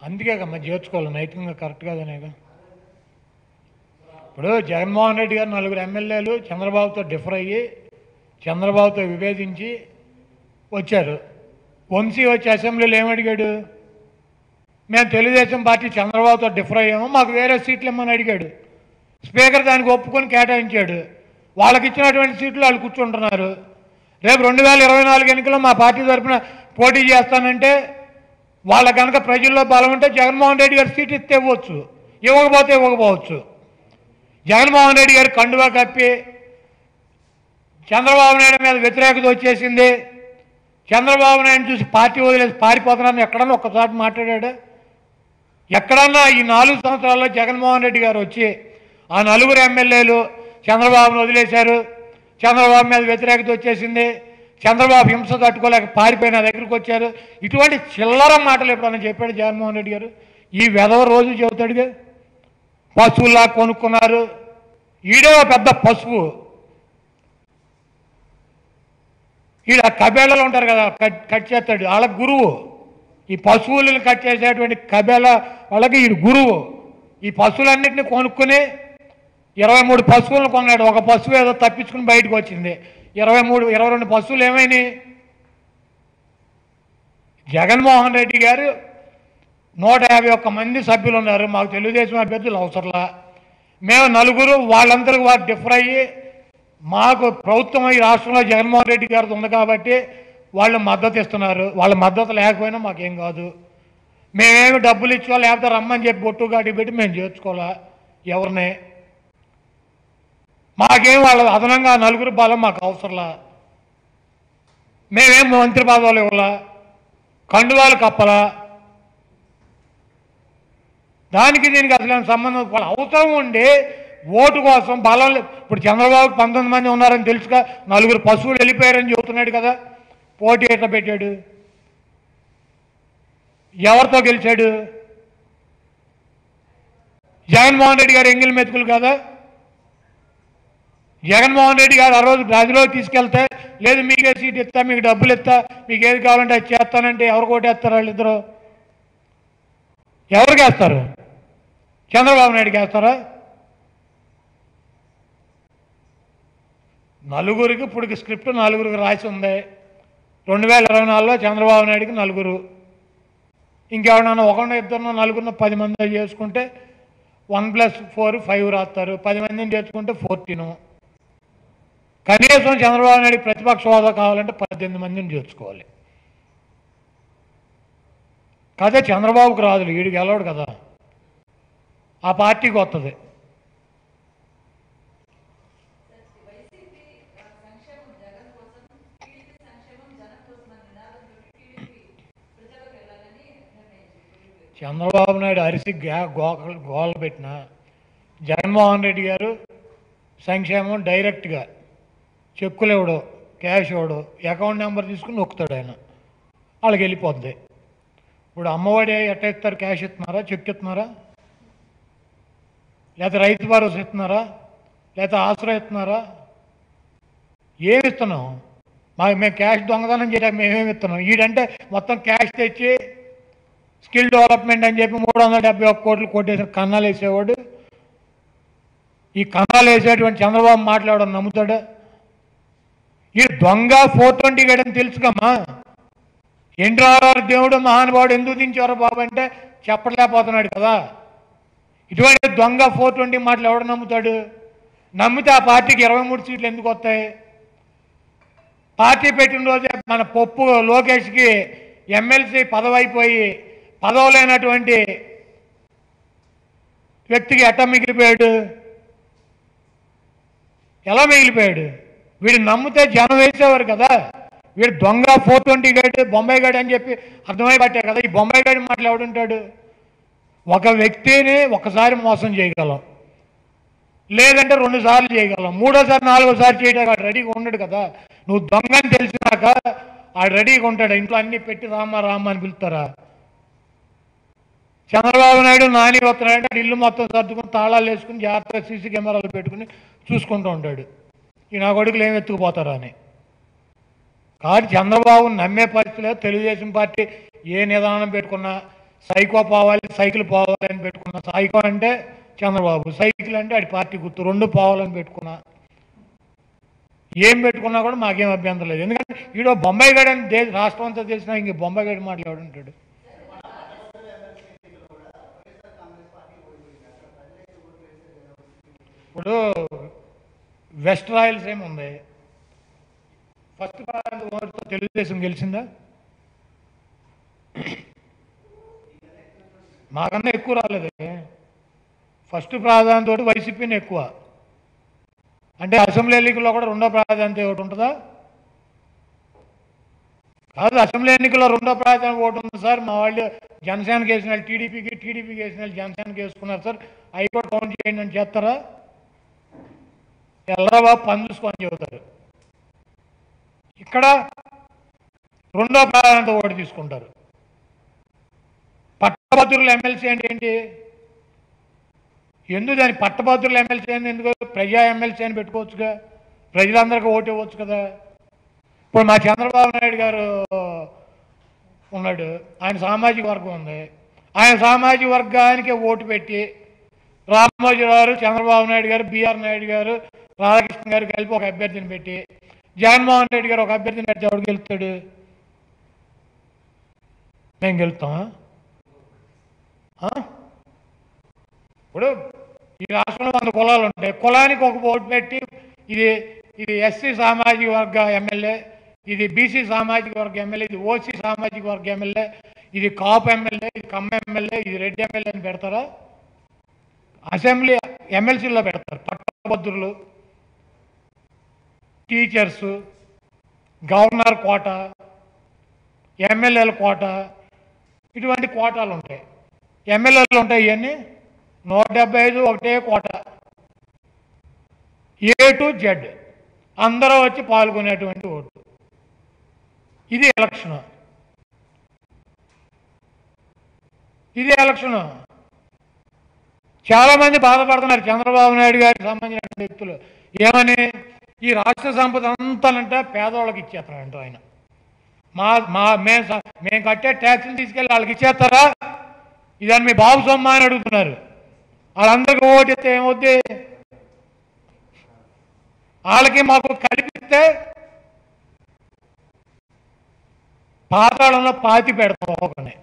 అందుకే కమ్మా చేర్చుకోవాలి నైతికంగా కరెక్ట్ కాదనేగా ఇప్పుడు జగన్మోహన్ రెడ్డి గారు నలుగురు ఎమ్మెల్యేలు చంద్రబాబుతో డిఫర్ అయ్యి చంద్రబాబుతో విభేదించి వచ్చారు వంశీ వచ్చి అసెంబ్లీలో ఏమడిగాడు మేము తెలుగుదేశం పార్టీ చంద్రబాబుతో డిఫర్ అయ్యాము మాకు వేరే సీట్లు ఇమ్మని అడిగాడు స్పీకర్ దానికి ఒప్పుకొని కేటాయించాడు వాళ్ళకి ఇచ్చినటువంటి సీట్లు వాళ్ళు కూర్చుంటున్నారు రేపు రెండు వేల ఇరవై నాలుగు ఎన్నికల్లో మా పార్టీ తరఫున పోటీ చేస్తానంటే వాళ్ళ కనుక ప్రజల్లో బలం ఉంటే జగన్మోహన్ రెడ్డి గారు సీట్ ఇస్తే ఇవ్వచ్చు ఇవ్వకపోతే ఇవ్వకపోవచ్చు జగన్మోహన్ రెడ్డి గారు కండువా కప్పి చంద్రబాబు నాయుడు మీద వ్యతిరేకత వచ్చేసింది చంద్రబాబు నాయుడు చూసి పార్టీ వదిలేసి పారిపోతున్నాను ఎక్కడన్నా ఒక్కసారి మాట్లాడాడు ఎక్కడన్నా ఈ నాలుగు సంవత్సరాల్లో జగన్మోహన్ రెడ్డి గారు వచ్చి ఆ నలుగురు ఎమ్మెల్యేలు చంద్రబాబును వదిలేశారు చంద్రబాబు మీద వ్యతిరేకత వచ్చేసింది చంద్రబాబు హింస తట్టుకోలేక పారిపోయిన దగ్గరికి వచ్చారు ఇటువంటి చిల్లర మాటలు ఎప్పుడన్నా చెప్పాడు జగన్మోహన్ రెడ్డి గారు ఈ వెధవ రోజు చెబుతాడుగా పశువుల్లా కొనుక్కున్నారు ఈడే ఒక పెద్ద పశువు ఈడ కబేళలు ఉంటారు కదా కట్ కట్ చేస్తాడు వాళ్ళ గురువు ఈ పశువులను కట్ చేసేటువంటి కబేళ వాళ్ళకి ఈ గురువు ఈ పశువులన్నింటినీ కొనుక్కుని ఇరవై మూడు పశువులను కొన్నాడు ఒక పశువు ఏదో తప్పించుకుని బయటకు వచ్చింది ఇరవై మూడు ఇరవై రెండు పశువులు ఏమైనాయి జగన్మోహన్ రెడ్డి గారు నూట యాభై ఒక్క మంది సభ్యులు ఉన్నారు మాకు తెలుగుదేశం అభ్యర్థులు అవసరంలా మేము నలుగురు వాళ్ళందరూ వారు డిఫర్ అయ్యి మాకు ప్రభుత్వం ఈ రాష్ట్రంలో జగన్మోహన్ రెడ్డి గారిది ఉంది కాబట్టి వాళ్ళు మద్దతు ఇస్తున్నారు వాళ్ళ మద్దతు లేకపోయినా మాకేం కాదు మేమేమి డబ్బులు ఇచ్చో లేకపోతే రమ్మని చెప్పి బొట్టు గాడి పెట్టి మేము చేర్చుకోవాలా ఎవరిని మాకేం వాళ్ళ అదనంగా నలుగురు బలం మాకు అవసరంలా మేమేం మంత్రి పదవులు ఇవ్వాలా కండువాలు కప్పలా దానికి దీనికి అసలు ఏం సంబంధం వాళ్ళ అవసరం ఉండి ఓటు కోసం బలం లే- ఇప్పుడు చంద్రబాబు పంతొమ్మిది మంది ఉన్నారని తెలుసుగా నలుగురు పశువులు వెళ్ళిపోయారని చెబుతున్నాడు కదా పోటీ ఎట్లా పెట్టాడు ఎవరితో గెలిచాడు జగన్మోహన్ రెడ్డి గారు ఎంగిల్ మెతుకులు కదా జగన్మోహన్ రెడ్డి గారు ఆ రోజు గదిలోకి తీసుకెళ్తే లేదు మీకే సీట్ ఇస్తా మీకు డబ్బులు ఇస్తా మీకు ఏది కావాలంటే అది చేస్తానంటే ఎవరు కొట్టేస్తారు వాళ్ళిద్దరు ఎవరికి వేస్తారు చంద్రబాబు నాయుడుకి వేస్తారా నలుగురికి ఇప్పుడు స్క్రిప్ట్ నలుగురికి రాసి ఉంది రెండు వేల ఇరవై నాలుగులో చంద్రబాబు నాయుడుకి నలుగురు ఇంకెవరన్నా ఒకరిని ఇద్దరు నలుగురిని పది మంది చేసుకుంటే వన్ ప్లస్ ఫోర్ ఫైవ్ రాస్తారు పది మందిని చేసుకుంటే ఫోర్టీను కనీసం చంద్రబాబు నాయుడు ప్రతిపక్ష హోదా కావాలంటే పద్దెనిమిది మందిని చేర్చుకోవాలి కాదే చంద్రబాబుకు రాదు వీడికి గెలవడు కదా ఆ పార్టీకి వస్తుంది వైసీపీ సంక్షేమం జగన్ కోసం టీడీపీ సంక్షేమం జనం కోసం అనే నినాదంతో టీడీపీ ప్రజలకు వెళ్ళాలని నిర్ణయించింది చంద్రబాబు నాయుడు అరిసి గా- గోకలు గోల పెట్టిన జగన్మోహన్ రెడ్డి గారు సంక్షేమం డైరెక్ట్గా చెక్కులు ఇవ్వడు క్యాష్ ఇవ్వడు అకౌంట్ నెంబర్ తీసుకుని నొక్కుతాడు ఆయన వాళ్ళకి వెళ్ళిపోద్ది ఇప్పుడు అమ్మఒడి ఎట్ట ఇస్తారు క్యాష్ ఇస్తున్నారా చెక్ ఇస్తున్నారా లేకపోతే రైతు భరోసా ఇస్తున్నారా లేకపోతే ఆశ్రయం ఇస్తున్నారా ఏమి ఇస్తున్నాం మాకు మేము క్యాష్ దొంగతనం చేయడానికి మేమేమి ఇస్తున్నాం వీడంటే మొత్తం క్యాష్ తెచ్చి స్కిల్ డెవలప్మెంట్ అని చెప్పి మూడు వందల డెబ్బై ఒక్క కోట్లు కొట్టేసిన కన్నాలు వేసేవాడు ఈ కన్నాలు వేసేటువంటి చంద్రబాబు మాట్లాడడం నమ్ముతాడా ఈ దొంగ ఫోర్ ట్వంటీ గడని తెలుసుకమ్మా ఎన్టీఆర్ దేవుడు మహానుభావుడు ఎందుకు దించారు బాబు అంటే చెప్పలేకపోతున్నాడు కదా ఇటువంటి దొంగ ఫోర్ ట్వంటీ మాటలు ఎవడు నమ్ముతాడు నమ్మితే ఆ పార్టీకి ఇరవై మూడు సీట్లు ఎందుకు వస్తాయి పార్టీ పెట్టిన రోజే మన పప్పు లోకేష్కి ఎమ్మెల్సీ పదవి అయిపోయి పదవి లేనటువంటి వ్యక్తికి ఎట్ట మిగిలిపోయాడు ఎలా మిగిలిపోయాడు వీడు నమ్మితే జనం వేసేవారు కదా వీడు దొంగ ఫోర్ ట్వంటీ గడి బొంబాయి గడి అని చెప్పి అర్థమై పట్టే కదా ఈ బొంబాయి గడి మాటలు ఎవడుంటాడు ఒక వ్యక్తిని ఒకసారి మోసం చేయగలం లేదంటే రెండు సార్లు చేయగలం మూడోసారి నాలుగోసారి చేయడానికి వాడు రెడీగా ఉండడు కదా నువ్వు దొంగని తెలిసినాక ఆ రెడీగా ఉంటాడు ఇంట్లో అన్ని పెట్టి రామా రామా అని పిలుస్తారా చంద్రబాబు నాయుడు నాని వస్తున్నాడంటే ఆడు ఇల్లు మొత్తం సర్దుకుని తాళాలు వేసుకుని జాగ్రత్తగా సీసీ కెమెరాలు పెట్టుకుని చూసుకుంటూ ఉంటాడు ఈ నా కొడుకులు ఏం ఎత్తుకుపోతారా అని కాబట్టి చంద్రబాబు నమ్మే పరిస్థితి లేదు తెలుగుదేశం పార్టీ ఏ నిదానం పెట్టుకున్నా సైకో పోవాలి సైకిల్ పోవాలి అని పెట్టుకున్నా సైకో అంటే చంద్రబాబు సైకిల్ అంటే అది పార్టీ గుర్తు రెండు పోవాలని పెట్టుకున్నా ఏం పెట్టుకున్నా కూడా మాకేం అభ్యంతరం లేదు ఎందుకంటే ఈడో బొంబాయి గడి అని దేశ రాష్ట్రం అంతా తెలిసినా ఇంక బొంబాయి గడి మాట్లాడుంటాడు ఇప్పుడు వెస్ట్ రాయలసీమ ఉంది ఫస్ట్ ప్రాంతం ఓటుతో తెలుగుదేశం గెలిచిందా మాకన్నా ఎక్కువ రాలేదే ఫస్ట్ ప్రాధాన్యత వైసీపీని ఎక్కువ అంటే అసెంబ్లీ ఎన్నికల్లో కూడా రెండో ప్రాధాన్యత ఒకటి ఉంటుందా కాదు అసెంబ్లీ ఎన్నికల్లో రెండో ప్రాధాన్యత ఓటు ఉంది సార్ మా వాళ్ళు జనసేనకి వేసిన వాళ్ళు టీడీపీకి టీడీపీకి వేసిన వాళ్ళు జనసేనకి వేసుకున్నారు సార్ అవి కూడా కౌంట్ చేయండి అని చేస్తారా ఎల్లరా పని చూసుకొని చెబుతారు ఇక్కడ రెండో ప్రాధాన్యత ఓటు తీసుకుంటారు పట్టభద్రుల ఎమ్మెల్సీ అంటే ఏంటి ఎందుకు దాని పట్టభద్రుల ఎమ్మెల్సీ అని ఎందుకు ప్రజా ఎమ్మెల్సీ అని పెట్టుకోవచ్చుగా ప్రజలందరికీ ఓటు ఇవ్వచ్చు కదా ఇప్పుడు మా చంద్రబాబు నాయుడు గారు ఉన్నాడు ఆయన సామాజిక వర్గం ఉంది ఆయన సామాజిక వర్గానికి ఓటు పెట్టి రామోజీరావు గారు చంద్రబాబు నాయుడు గారు బీఆర్ నాయుడు గారు రాధాకృష్ణ గారు కలిపి ఒక అభ్యర్థిని పెట్టి జగన్మోహన్ రెడ్డి గారు ఒక అభ్యర్థిని పెడితే ఎవడు గెలుస్తాడు మేము గెలుస్తామా ఆ? ఇప్పుడు ఈ రాష్ట్రంలో వంద కులాలు ఉంటాయి కులానికి ఒక ఓటు పెట్టి ఇది ఇది ఎస్సీ సామాజిక వర్గ ఎమ్మెల్యే ఇది బీసీ సామాజిక వర్గ ఎమ్మెల్యే ఇది ఓసీ సామాజిక వర్గ ఎమ్మెల్యే ఇది కాపు ఎమ్మెల్యే ఇది కమ్మ ఎమ్మెల్యే ఇది రెడ్డి ఎమ్మెల్యే అని పెడతారా అసెంబ్లీ ఎమ్మెల్సీలో పెడతారు పట్టభద్రులు టీచర్స్ గవర్నర్ కోట ఎమ్మెల్యేల కోట ఇటువంటి కోటాలు ఉంటాయి ఎమ్మెల్యేలు ఉంటాయి ఇవన్నీ నూట డెబ్బై ఐదు ఒకటే కోట ఏ టు జెడ్ అందరూ వచ్చి పాల్గొనేటువంటి ఓటు ఇది ఎలక్షన్ ఇది ఎలక్షన్ చాలా మంది బాధపడుతున్నారు చంద్రబాబు నాయుడు గారికి సంబంధించిన వ్యక్తులు ఏమని ఈ రాష్ట్ర సంపద అంతానంటే పేదవాళ్ళకి ఇచ్చేస్తారంట ఆయన మా మా మేము స- మేము కట్టే ట్యాక్స్ని తీసుకెళ్ళి వాళ్ళకి ఇచ్చేస్తారా ఇదని మీ బాబు సొమ్మ అని అడుగుతున్నారు వాళ్ళందరికీ ఓటు ఇస్తే ఏమవుద్ది వాళ్ళకి మాకు కల్పిస్తే పాతాళంలో పాతి పెడతాం ఒకరిని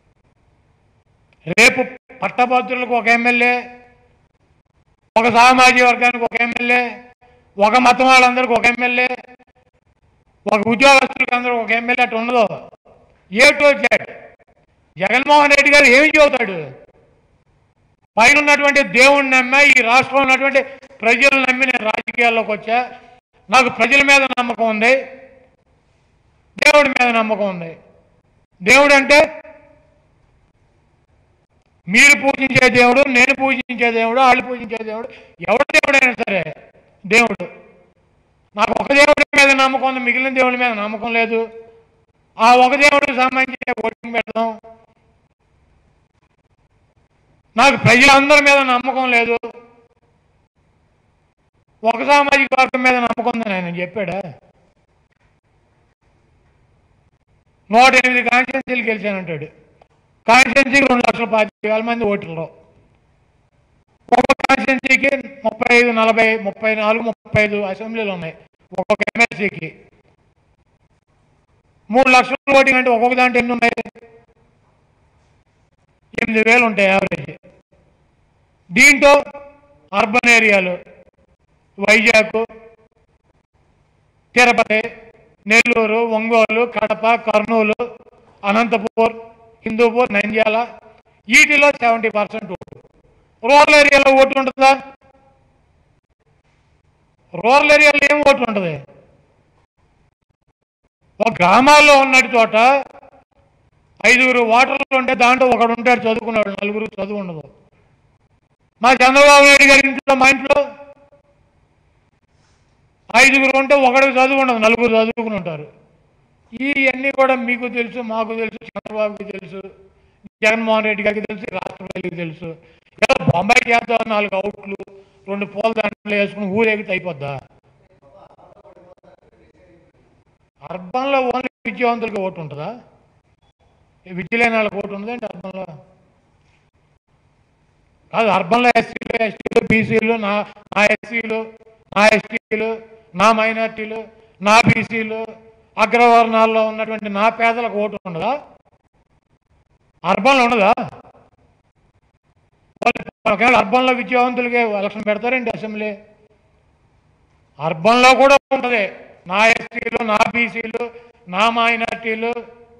రేపు పట్టభద్రులకు ఒక ఎమ్మెల్యే ఒక సామాజిక వర్గానికి ఒక ఎమ్మెల్యే ఒక మతం వాళ్ళందరికీ ఒక ఎమ్మెల్యే ఒక ఉద్యోగస్తులకు అందరూ ఒక ఎమ్మెల్యే అటు ఉండదు A to Z Jaganmohan Reddy garu ఏమి చెబుతాడు పైన ఉన్నటువంటి దేవుణ్ణి నమ్మా ఈ రాష్ట్రంలో ఉన్నటువంటి ప్రజలు నమ్మి నేను రాజకీయాల్లోకి వచ్చా నాకు ప్రజల మీద నమ్మకం ఉంది దేవుడి మీద నమ్మకం ఉంది దేవుడు అంటే మీరు పూజించే దేవుడు నేను పూజించే దేవుడు వాళ్ళు పూజించే దేవుడు ఎవరి దేవుడైనా సరే దేవుడు నాకు ఒక దేవుడి మీద నమ్మకం ఉంది మిగిలిన దేవుడి మీద నమ్మకం లేదు ఆ ఒక దేవుడికి సంబంధించి ఓటింగ్ పెడదాం నాకు ప్రజలందరి మీద నమ్మకం లేదు ఒక సామాజిక వర్గం మీద నమ్మకం ఉందని ఆయన చెప్పాడా నూట ఎనిమిది కాన్స్టిట్యున్సీలు గెలిచానంటాడు కాన్స్టిట్యున్సీకి రెండు లక్షల పాతిక వేల మంది ఓటర్లు ఒక్కొక్క కాన్స్టిట్యున్సీకి ముప్పై ఐదు నలభై ముప్పై నాలుగు ముప్పై ఐదు అసెంబ్లీలు ఉన్నాయి ఒక్కొక్క ఎమ్మెల్సీకి మూడు లక్షల ఓటింగ్ అంటే ఒక్కొక్క దాంట్లో ఎన్ని ఉన్నాయి ఎనిమిది వేలు ఉంటాయి యావరేజ్ దీంట్లో అర్బన్ ఏరియాలు వైజాగ్ తిరుపతి నెల్లూరు ఒంగోలు కడప కర్నూలు అనంతపూర్ హిందూపూర్ నంద్యాల వీటిలో సెవెంటీ పర్సెంట్ ఓటు రూరల్ ఏరియాలో ఓటు ఉంటుందా రూరల్ ఏరియాలో ఏం ఓటు ఉంటుంది ఒక గ్రామాల్లో ఉన్నటి చోట ఐదుగురు ఓటర్లు ఉంటే దాంట్లో ఒకడు ఉంటాడు చదువుకున్నాడు నలుగురు చదువు ఉండదు మా చంద్రబాబు నాయుడు గారి ఇంట్లో మా ఇంట్లో ఐదుగురు ఉంటే ఒకడికి చదువు ఉండదు నలుగురు చదువుకుని ఉంటారు ఇవన్నీ కూడా మీకు తెలుసు మాకు తెలుసు చంద్రబాబుకి తెలుసు జగన్మోహన్ రెడ్డి గారికి తెలుసు రాష్ట్ర ప్రజలకు తెలుసు ఏదో బొంబాయి చేద్దాం నాలుగు అవుట్లు రెండు పూల దండలు వేసుకుని ఊరేగితే అయిపోద్దా అర్బన్లో ఓన్లీ విద్యావంతులకి ఓటు ఉంటుందా విద్య లేని వాళ్ళకి ఓటు ఉన్నదండి అర్బన్లో కాదు అర్బన్లో ఎస్సీలు ఎస్టీలు బీసీలు నా నా ఎస్సీలు నా ఎస్టీలు నా మైనార్టీలు నా బీసీలు అగ్రవర్ణాల్లో ఉన్నటువంటి నా పేదలకు ఓటు ఉండదా అర్బన్లో ఉండదా వాళ్ళు- ఒకవేళ అర్బన్లో విద్యావంతులకే ఎలక్షన్ పెడతారండి అసెంబ్లీ అర్బన్లో కూడా ఉంటుంది నా ఎస్సీలు నా బీసీలు నా మైనార్టీలు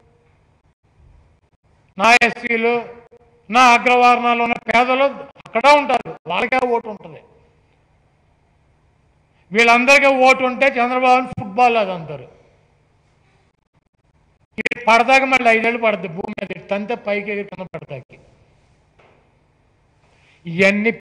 నా ఎస్సీలు నా అగ్రవర్ణాలు ఉన్న పేదలు అక్కడ ఉంటారు వాళ్ళకే ఓటు ఉంటుంది వీళ్ళందరికీ ఓటు ఉంటే చంద్రబాబు ఫుట్బాల్ అది అంటారు ఇది పడదాక మళ్ళీ ఐదేళ్ళు పడుతుంది భూమి మీద తంతే పైకి ఎగిరి కింద పడతాకి ఇవన్నీ